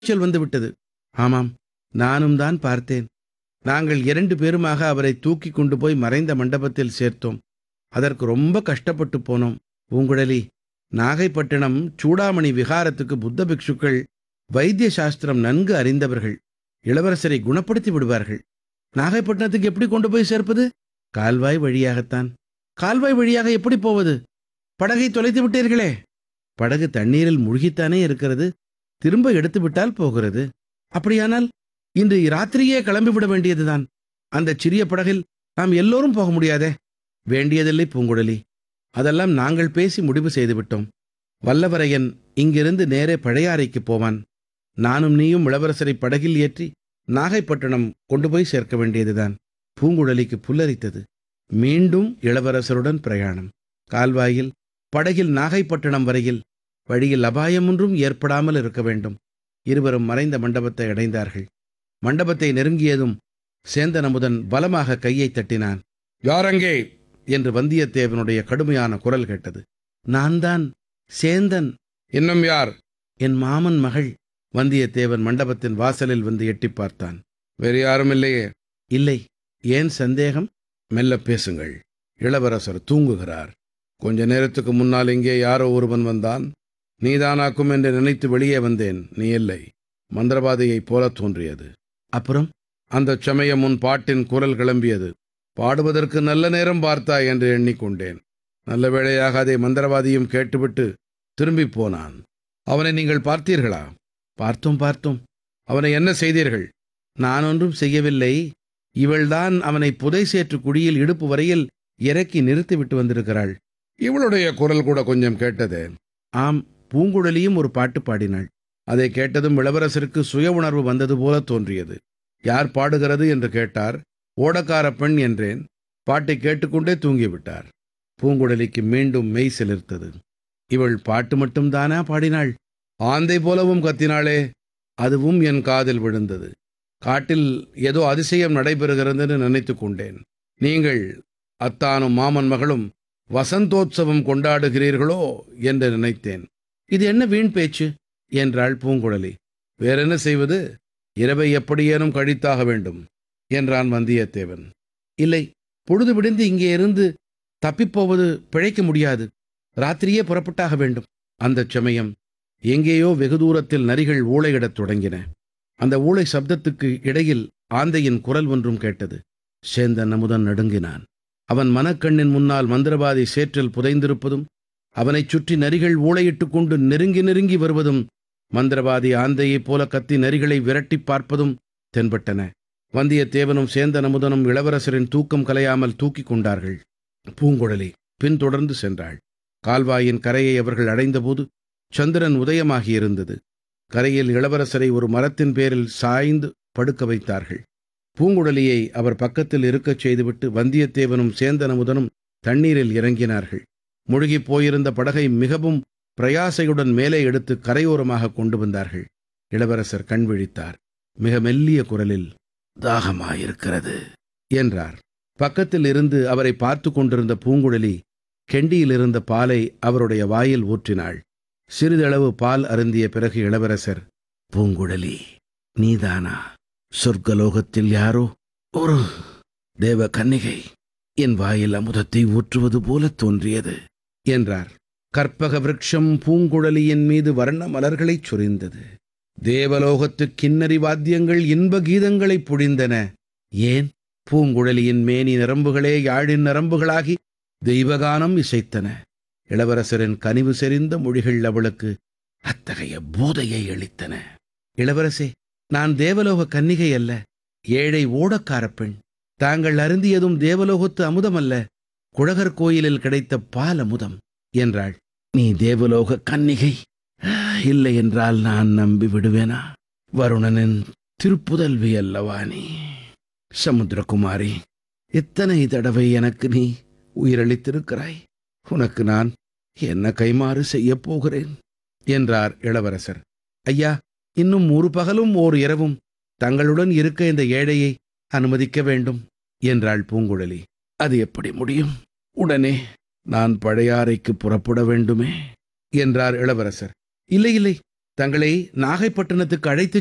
காய்ச்சல் வந்துவிட்டது ஆமாம் நானும் தான் பார்த்தேன் நாங்கள் இரண்டு பேருமாக அவரை தூக்கி கொண்டு போய் மறைந்த மண்டபத்தில் சேர்த்தோம் அதற்கு ரொம்ப கஷ்டப்பட்டு போனோம் பூங்குழலி நாகைப்பட்டினம் சூடாமணி விகாரத்துக்கு புத்த பிக்ஷுக்கள் வைத்திய சாஸ்திரம் நன்கு அறிந்தவர்கள் இளவரசரை குணப்படுத்தி விடுவார்கள் நாகைப்பட்டினத்துக்கு எப்படி கொண்டு போய் சேர்ப்பது கால்வாய் வழியாகத்தான் கால்வாய் வழியாக எப்படி போவது படகை தொலைத்து விட்டீர்களே படகு தண்ணீரில் முழுகித்தானே இருக்கிறது திரும்ப எடுத்து விட்டால் போகிறது அப்படியானால் இன்று ராத்திரியே கிளம்பிவிட வேண்டியதுதான் அந்த சிறிய படகில் நாம் எல்லோரும் போக முடியாதே வேண்டியதில்லை பூங்குழலி அதெல்லாம் நாங்கள் பேசி முடிவு செய்துவிட்டோம் வல்லவரையன் இங்கிருந்து நேரே பழையாறைக்கு போவான் நானும் நீயும் இளவரசரை படகில் ஏற்றி நாகைப்பட்டினம் கொண்டு போய் சேர்க்க வேண்டியதுதான் பூங்குழலிக்கு புல்லரித்தது மீண்டும் இளவரசருடன் பிரயாணம் கால்வாயில் படகில் நாகைப்பட்டினம் வரையில் வழியில் அபாயம் ஒன்றும் ஏற்படாமல் இருக்க வேண்டும் இருவரும் மறைந்த மண்டபத்தை அடைந்தார்கள் மண்டபத்தை நெருங்கியதும் சேந்தன் அமுதன் பலமாக கையை தட்டினான் யாரங்கே என்று வந்தியத்தேவனுடைய கடுமையான குரல் கேட்டது நான் தான் சேந்தன் இன்னும் யார் என் மாமன் மகள் வந்தியத்தேவன் மண்டபத்தின் வாசலில் வந்து எட்டிப் பார்த்தான் வேறு யாரும் இல்லையே இல்லை ஏன் சந்தேகம் மெல்ல பேசுங்கள் இளவரசர் தூங்குகிறார் கொஞ்ச நேரத்துக்கு முன்னால் இங்கே யாரோ ஒருவன் வந்தான் நீதானாக்கும் என்று நினைத்து வெளியே வந்தேன் நீ இல்லை மந்திரவாதியைப் போல தோன்றியது அப்புறம் அந்த சமயம் உன் பாட்டின் குரல் கிளம்பியது பாடுவதற்கு நல்ல நேரம் பார்த்தாய் என்று எண்ணிக்கொண்டேன் நல்ல வேளையாக அதை மந்திரவாதியும் கேட்டுவிட்டு திரும்பிப் போனான் அவனை நீங்கள் பார்த்தீர்களா பார்த்தோம் பார்த்தோம் அவனை என்ன செய்தீர்கள் நான் ஒன்றும் செய்யவில்லை இவள்தான் அவனை புதை சேற்று குழியில் இடுப்பு வரையில் இறக்கி நிறுத்திவிட்டு வந்திருக்கிறாள் இவளுடைய குரல் கூட கொஞ்சம் கேட்டதே ஆம் பூங்குழலியும் ஒரு பாட்டு பாடினாள் அதை கேட்டதும் இளவரசருக்கு சுய உணர்வு வந்தது போல தோன்றியது யார் பாடுகிறது என்று கேட்டார் ஓடக்கார பெண் என்றேன் பாட்டை கேட்டுக்கொண்டே தூங்கிவிட்டார் பூங்குழலிக்கு மீண்டும் மெய் சிலிர்த்தது இவள் பாட்டு மட்டும்தானா பாடினாள் ஆந்தை போலவும் கத்தினாளே அதுவும் என் காதில் விழுந்தது காட்டில் ஏதோ அதிசயம் நடைபெறுகிறதுன்னு நினைத்து கொண்டேன் நீங்கள் அத்தானும் மாமன் மகளும் வசந்தோத்சவம் கொண்டாடுகிறீர்களோ என்று நினைத்தேன் இது என்ன வீண் பேச்சு என்றாள் பூங்குழலி வேறென்ன செய்வது இரவை எப்படியேனும் கழித்தாக வேண்டும் என்றான் வந்தியத்தேவன் இல்லை பொழுது விடிந்து இங்கே இருந்து தப்பிப்போவது பிழைக்க முடியாது ராத்திரியே புறப்பட்டாக வேண்டும் அந்தச் சமயம் எங்கேயோ வெகு தூரத்தில் நரிகள் ஊளையிடத் தொடங்கின அந்த ஊளை சப்தத்துக்கு இடையில் ஆந்தையின் குரல் ஒன்றும் கேட்டது சேந்தன் அமுதன் நடுங்கினான் அவன் மனக்கண்ணின் முன்னால் மந்திரவாதி சேற்றில் புதைந்திருப்பதும் அவனைச் சுற்றி நரிகள் ஊளையிட்டுக் கொண்டு நெருங்கி நெருங்கி வருவதும் மந்திரவாதி ஆந்தையைப் போல கத்தி நரிகளை விரட்டிப் பார்ப்பதும் தென்பட்டன வந்தியத்தேவனும் சேந்தன் அமுதனும் இளவரசரின் தூக்கம் கலையாமல் தூக்கிக் கொண்டார்கள் பூங்குழலி பின்தொடர்ந்து சென்றாள் கால்வாயின் கரையை அவர்கள் அடைந்தபோது சந்திரன் உதயமாகியிருந்தது கரையில் இளவரசரை ஒரு மரத்தின் பேரில் சாய்ந்து படுக்க வைத்தார்கள் பூங்குழலியை அவர் பக்கத்தில் இருக்கச் செய்துவிட்டு வந்தியத்தேவனும் சேந்தனமுதனும் தண்ணீரில் இறங்கினார்கள் முழுகிப் போயிருந்த படகை மிகவும் பிரயாசையுடன் மேலே எடுத்து கரையோரமாக கொண்டு வந்தார்கள் இளவரசர் கண் விழித்தார் மிக மெல்லிய குரலில் தாகமாயிருக்கிறது என்றார் பக்கத்தில் இருந்து அவரை பார்த்து கொண்டிருந்த பூங்குழலி கெண்டியில் இருந்த பாலை அவருடைய வாயில் ஊற்றினாள் சிறிதளவு பால் அருந்திய பிறகு இளவரசர் பூங்குழலி நீதானா சொர்க்கலோகத்தில் யாரோ ஒரு தேவ கன்னிகை என் வாயில் அமுதத்தை ஊற்றுவது போல தோன்றியது என்றார் கற்பக விருட்சம் பூங்குழலியின் மீது வர்ண மலர்களைச் சொரிந்தது தேவலோகத்து கிண்ணறி வாத்தியங்கள் இன்ப கீதங்களைப் பொழிந்தன ஏன் பூங்குழலியின் மேனி நரம்புகளே யாழின் நரம்புகளாகி தெய்வகானம் இசைத்தன இளவரசரின் கனிவு செறிந்த மொழிகள் அவளுக்கு அத்தகைய போதையை அளித்தன இளவரசே நான் தேவலோக கன்னிகை அல்ல ஏழை ஓடக்காரப் பெண் தாங்கள் அருந்தியதும் தேவலோகத்து அமுதமல்ல குழகர் கோயிலில் கிடைத்த பால் அமுதம் என்றாள் நீ தேவலோக கன்னிகை இல்லை என்றால் நான் நம்பி விடுவேனா வருணனின் திருப்புதல்வி அல்லவா நீ சமுத்திரகுமாரி எத்தனை தடவை எனக்கு நீ உயிரளித்திருக்கிறாய் உனக்கு நான் என்ன கைமாறு செய்யப் போகிறேன் என்றார் இளவரசர் ஐயா இன்னும் ஒரு பகலும் ஓர் இரவும் தங்களுடன் இருக்க இந்த ஏழையை அனுமதிக்க வேண்டும் என்றாள் பூங்குழலி அது எப்படி முடியும் உடனே நான் பழையாறைக்கு புறப்பட வேண்டுமே என்றார் இளவரசர் இல்லை இல்லை தங்களை நாகைப்பட்டினத்துக்கு அழைத்துச்